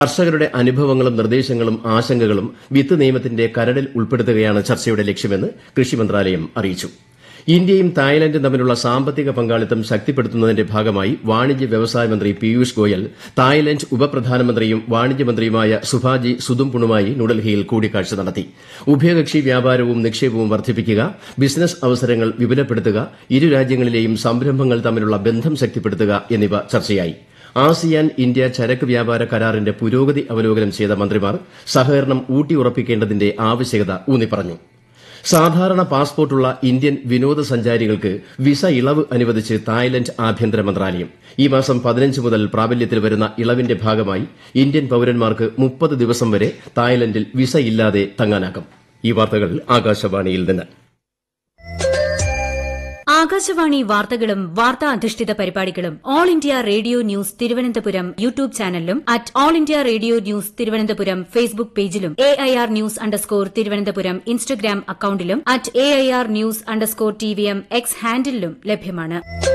കർഷകരുടെ അനുഭവങ്ങളും നിർദ്ദേശങ്ങളും ആശങ്കകളും വിത്ത് നിയമത്തിന്റെ കരടിൽ ഉൾപ്പെടുത്തുകയാണ് ചർച്ചയുടെ ലക്ഷ്യമെന്ന് കൃഷി മന്ത്രാലയം അറിയിച്ചു ഇന്ത്യയും തായ്ലൻഡും തമ്മിലുള്ള സാമ്പത്തിക പങ്കാളിത്തം ശക്തിപ്പെടുത്തുന്നതിന്റെ ഭാഗമായി വാണിജ്യ വ്യവസായ മന്ത്രി പീയൂഷ് ഗോയൽ തായ്ലൻഡ് ഉപപ്രധാനമന്ത്രിയും വാണിജ്യമന്ത്രിയുമായ സുഭാജി സുദുംപുണുമായി ന്യൂഡൽഹിയിൽ കൂടിക്കാഴ്ച നടത്തി ഉഭയകക്ഷി വ്യാപാരവും നിക്ഷേപവും വർദ്ധിപ്പിക്കുക ബിസിനസ് അവസരങ്ങൾ വിപുലപ്പെടുത്തുക ഇരു രാജ്യങ്ങളിലെയും സംരംഭങ്ങൾ തമ്മിലുള്ള ബന്ധം ശക്തിപ്പെടുത്തുക എന്നിവ ചർച്ചയായി ആസിയാൻ ഇന്ത്യ ചരക്ക് വ്യാപാര കരാറിന്റെ പുരോഗതി അവലോകനം ചെയ്ത മന്ത്രിമാർ സഹകരണം ഊട്ടിയുറപ്പിക്കേണ്ടതിന്റെ ആവശ്യകത ഊന്നിപ്പറഞ്ഞു സാധാരണ പാസ്പോർട്ടുള്ള ഇന്ത്യൻ വിനോദസഞ്ചാരികൾക്ക് വിസ ഇളവ് അനുവദിച്ച് തായ്ലൻഡ് ആഭ്യന്തര മന്ത്രാലയം ഈ മാസം പതിനഞ്ച് മുതൽ പ്രാബല്യത്തിൽ വരുന്ന ഇളവിന്റെ ഭാഗമായി ഇന്ത്യൻ പൌരന്മാർക്ക് മുപ്പത് ദിവസം വരെ തായ്ലൻഡിൽ വിസ ഇല്ലാതെ തങ്ങാനാകും ഈ വാർത്തകൾ ആകാശവാണിയിൽ നിന്ന് ആകാശവാണി വാർത്തകളും വാർത്താ അധിഷ്ഠിത പരിപാടികളും All India Radio News Thiruvananthapuram YouTube ചാനലിലും at All India Radio News Thiruvananthapuram Facebook പേജിലും A I R news underscore Thiruvananthapuram Instagram അക്കൌണ്ടിലും at A I R news underscore T V M X ഹാൻഡിലും ലഭ്യമാണ്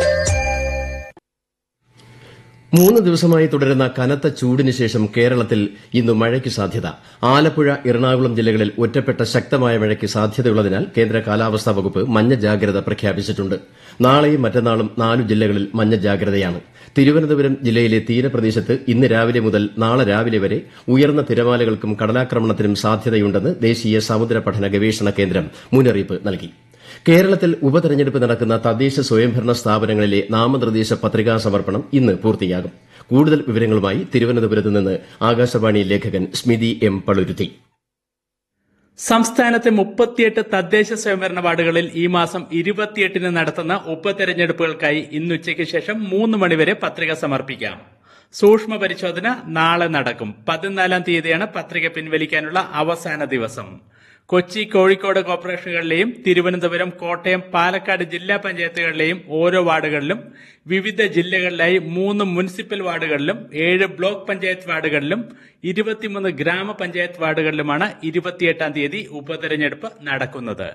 മൂന്ന് ദിവസമായി തുടരുന്ന കനത്ത ചൂടിന് ശേഷം കേരളത്തിൽ ഇന്ന് മഴയ്ക്ക് സാധ്യത ആലപ്പുഴ എറണാകുളം ജില്ലകളിൽ ഒറ്റപ്പെട്ട ശക്തമായ മഴയ്ക്ക് സാധ്യതയുള്ളതിനാൽ കേന്ദ്ര കാലാവസ്ഥാ വകുപ്പ് മഞ്ഞ ജാഗ്രത പ്രഖ്യാപിച്ചിട്ടുണ്ട് നാളെയും മറ്റന്നാളും നാലു ജില്ലകളിൽ മഞ്ഞ ജാഗ്രതയാണ് തിരുവനന്തപുരം ജില്ലയിലെ തീരപ്രദേശത്ത് ഇന്ന് രാവിലെ മുതൽ നാളെ രാവിലെ വരെ ഉയർന്ന തിരമാലകൾക്കും കടലാക്രമണത്തിനും സാധ്യതയുണ്ടെന്ന് ദേശീയ സമുദ്ര പഠന ഗവേഷണ കേന്ദ്രം മുന്നറിയിപ്പ് നൽകി കേരളത്തിൽ ഉപതെരഞ്ഞെടുപ്പ് നടക്കുന്ന തദ്ദേശ സ്വയംഭരണ സ്ഥാപനങ്ങളിലെ നാമനിർദ്ദേശ പത്രികാ സമർപ്പണം ഇന്ന് പൂർത്തിയാകും കൂടുതൽ വിവരങ്ങളുമായി തിരുവനന്തപുരത്ത് നിന്ന് ആകാശവാണി ലേഖകൻ സ്മിതി എം പളുരുത്തി സംസ്ഥാനത്തെ മുപ്പത്തിയെട്ട് തദ്ദേശ സ്വയംഭരണ വാർഡുകളിൽ ഈ മാസം ഇരുപത്തിയെട്ടിന് നടത്തുന്ന ഉപതെരഞ്ഞെടുപ്പുകൾക്കായി ഇന്ന് ഉച്ചയ്ക്ക് ശേഷം മൂന്ന് മണിവരെ പത്രിക സമർപ്പിക്കാം സൂക്ഷ്മ പരിശോധന നാളെ നടക്കും പതിനാലാം തീയതിയാണ് പത്രിക പിൻവലിക്കാനുള്ള അവസാന ദിവസം കൊച്ചി കോഴിക്കോട് കോർപ്പറേഷനുകളിലെയും തിരുവനന്തപുരം കോട്ടയം പാലക്കാട് ജില്ലാ പഞ്ചായത്തുകളിലെയും ഓരോ വാർഡുകളിലും വിവിധ ജില്ലകളിലായി മൂന്ന് മുനിസിപ്പൽ വാർഡുകളിലും ഏഴ് ബ്ലോക്ക് പഞ്ചായത്ത് വാർഡുകളിലും ഇരുപത്തിമൂന്ന് ഗ്രാമപഞ്ചായത്ത് വാർഡുകളിലുമാണ് ഇരുപത്തിയെട്ടാം തീയതി ഉപതെരഞ്ഞെടുപ്പ് നടക്കുന്നത്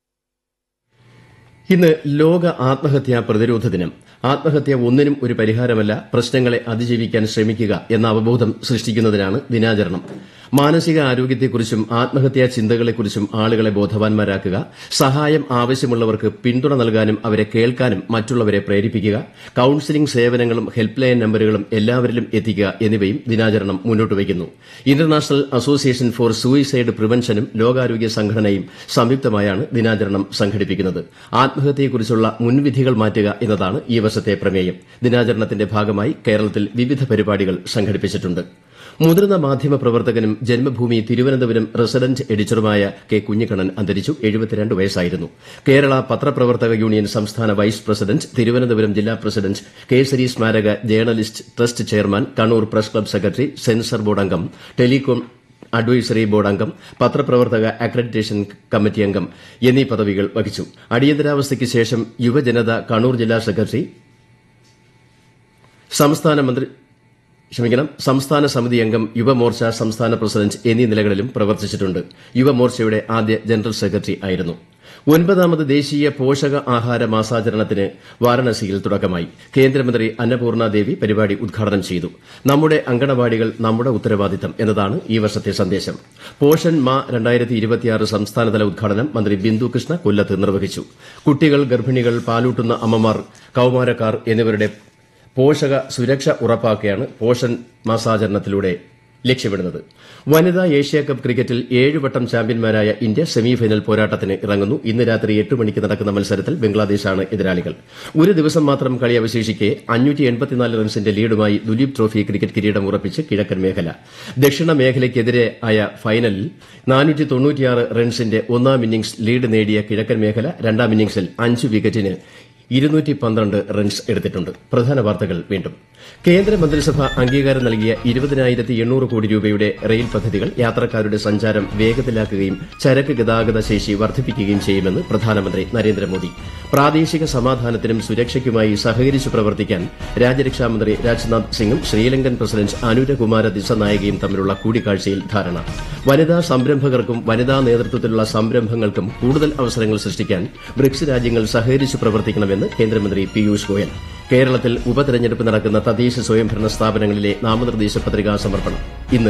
ഇന്ന് ലോക ആത്മഹത്യാ പ്രതിരോധ ദിനം ആത്മഹത്യ ഒന്നിനും ഒരു പരിഹാരമല്ല പ്രശ്നങ്ങളെ അതിജീവിക്കാൻ ശ്രമിക്കുക എന്ന അവബോധം സൃഷ്ടിക്കുന്നതിനാണ് ദിനാചരണം മാനസിക ആരോഗ്യത്തെക്കുറിച്ചും ആത്മഹത്യാ ചിന്തകളെക്കുറിച്ചും ആളുകളെ ബോധവാന്മാരാക്കുക സഹായം ആവശ്യമുള്ളവർക്ക് പിന്തുണ നൽകാനും അവരെ കേൾക്കാനും മറ്റുള്ളവരെ പ്രേരിപ്പിക്കുക കൌൺസിലിംഗ് സേവനങ്ങളും ഹെൽപ്പ് ലൈൻ നമ്പറുകളും എല്ലാവരിലും എത്തിക്കുക എന്നിവയും ദിനാചരണം മുന്നോട്ട് വയ്ക്കുന്നു ഇന്റർനാഷണൽ അസോസിയേഷൻ ഫോർ സൂയിസൈഡ് പ്രിവൻഷനും ലോകാരോഗ്യ സംഘടനയും സംയുക്തമായാണ് ദിനാചരണം സംഘടിപ്പിക്കുന്നത് ആത്മഹത്യയെക്കുറിച്ചുള്ള മുൻവിധികൾ മാറ്റുക എന്നതാണ് ഈ വർഷത്തെ പ്രമേയം ദിനാചരണത്തിന്റെ ഭാഗമായി കേരളത്തിൽ വിവിധ പരിപാടികൾ സംഘടിപ്പിച്ചിട്ടുണ്ട് മുതിർന്ന മാധ്യമ പ്രവർത്തകനും ജന്മഭൂമി തിരുവനന്തപുരം റെസിഡന്റ് എഡിറ്ററുമായ കെ കുഞ്ഞിക്കണ്ണൻ അന്തരിച്ചു എഴുപത്തിരണ്ട് വയസ്സായിരുന്നു കേരള പത്രപ്രവർത്തക യൂണിയൻ സംസ്ഥാന വൈസ് പ്രസിഡന്റ് തിരുവനന്തപുരം ജില്ലാ president Kesari Smaraka journalist trust chairman Kannur press club secretary censor board അംഗം ടെലികോം അഡ്വൈസറി ബോർഡ് അംഗം പത്രപ്രവർത്തക അക്രഡിറ്റേഷൻ കമ്മിറ്റി അംഗം എന്നീ പദവികൾ വഹിച്ചു അടിയന്തരാവസ്ഥയ്ക്ക് ശേഷം യുവജനത കണ്ണൂർ ജില്ലാ സെക്രട്ടറി സംസ്ഥാന മന്ത്രി ക്ഷമിക്കണം സംസ്ഥാന സമിതി അംഗം യുവമോർച്ച സംസ്ഥാന പ്രസിഡന്റ് എന്നീ നിലകളിലും പ്രവർത്തിച്ചിട്ടുണ്ട് യുവമോർച്ചയുടെ ആദ്യ ജനറൽ സെക്രട്ടറി ആയിരുന്നു ഒൻപതാമത് ദേശീയ പോഷക ആഹാര മാസാചരണത്തിന് വാരണസിയിൽ തുടക്കമായി കേന്ദ്രമന്ത്രി അന്നപൂർണ ദേവി പരിപാടി ഉദ്ഘാടനം ചെയ്തു നമ്മുടെ അങ്കണവാടികൾ നമ്മുടെ ഉത്തരവാദിത്തം എന്നതാണ് ഈ വർഷത്തെ സന്ദേശം പോഷൻ മാ സംസ്ഥാനതല ഉദ്ഘാടനം മന്ത്രി ബിന്ദു കൃഷ്ണ കൊല്ലത്ത് നിർവഹിച്ചു കുട്ടികൾ ഗർഭിണികൾ പാലൂട്ടുന്ന അമ്മമാർ കൌമാരക്കാർ എന്നിവരുടെ പോഷക സുരക്ഷ ഉറപ്പാക്കുകയാണ് പോഷൻ മാസാചരണത്തിലൂടെ ലക്ഷ്യമിടുന്നത് വനിതാ ഏഷ്യാകപ്പ് ക്രിക്കറ്റിൽ ഏഴ് വട്ടം ചാമ്പ്യന്മാരായ ഇന്ത്യ സെമിഫൈനൽ പോരാട്ടത്തിന് ഇറങ്ങുന്നു ഇന്ന് രാത്രി എട്ട് മണിക്ക് നടക്കുന്ന മത്സരത്തിൽ ബംഗ്ലാദേശാണ് എതിരാളികൾ ഒരു ദിവസം മാത്രം കളി അവശേഷിക്കെ റൺസിന്റെ ലീഡുമായി ദുലീപ് ട്രോഫി ക്രിക്കറ്റ് കിരീടം ഉറപ്പിച്ച് കിഴക്കൻ മേഖല ദക്ഷിണ മേഖലയ്ക്കെതിരെ ആയ ഫൈനലിൽ റൺസിന്റെ ഒന്നാം ഇന്നിംഗ്സ് ലീഡ് നേടിയ കിഴക്കൻ മേഖല രണ്ടാം ഇന്നിംഗ്സിൽ അഞ്ച് വിക്കറ്റിന് ഇരുന്നൂറ്റി പന്ത്രണ്ട് റൺസ് എടുത്തിട്ടുണ്ട് പ്രധാന വാർത്തകൾ വീണ്ടും കേന്ദ്ര മന്ത്രിസഭ അംഗീകാരം നൽകിയ ഇരുപതിനായിരത്തി എണ്ണൂറ് കോടി രൂപയുടെ റെയിൽ പദ്ധതികൾ യാത്രക്കാരുടെ സഞ്ചാരം വേഗത്തിലാക്കുകയും ചരക്ക് ഗതാഗത ശേഷി വർദ്ധിപ്പിക്കുകയും ചെയ്യുമെന്ന് പ്രധാനമന്ത്രി നരേന്ദ്രമോദി പ്രാദേശിക സമാധാനത്തിനും സുരക്ഷയ്ക്കുമായി സഹകരിച്ചു പ്രവർത്തിക്കാൻ രാജ്യരക്ഷാമന്ത്രി രാജ്നാഥ് സിംഗും ശ്രീലങ്കൻ പ്രസിഡന്റ് അനുരകുമാര ദിസനായകയും തമ്മിലുള്ള കൂടിക്കാഴ്ചയിൽ ധാരണ വനിതാ സംരംഭകർക്കും വനിതാ നേതൃത്വത്തിലുള്ള സംരംഭങ്ങൾക്കും കൂടുതൽ അവസരങ്ങൾ സൃഷ്ടിക്കാൻ ബ്രിക്സ് രാജ്യങ്ങൾ സഹകരിച്ചു പ്രവർത്തിക്കണമെന്ന് കേന്ദ്രമന്ത്രി പീയൂഷ് ഗോയൽ കേരളത്തിൽ ഉപതെരഞ്ഞെടുപ്പ് നടക്കുന്ന തദ്ദേശ സ്വയംഭരണ സ്ഥാപനങ്ങളിലെ നാമനിർദ്ദേശ പത്രികാ സമർപ്പണം ഇന്ന്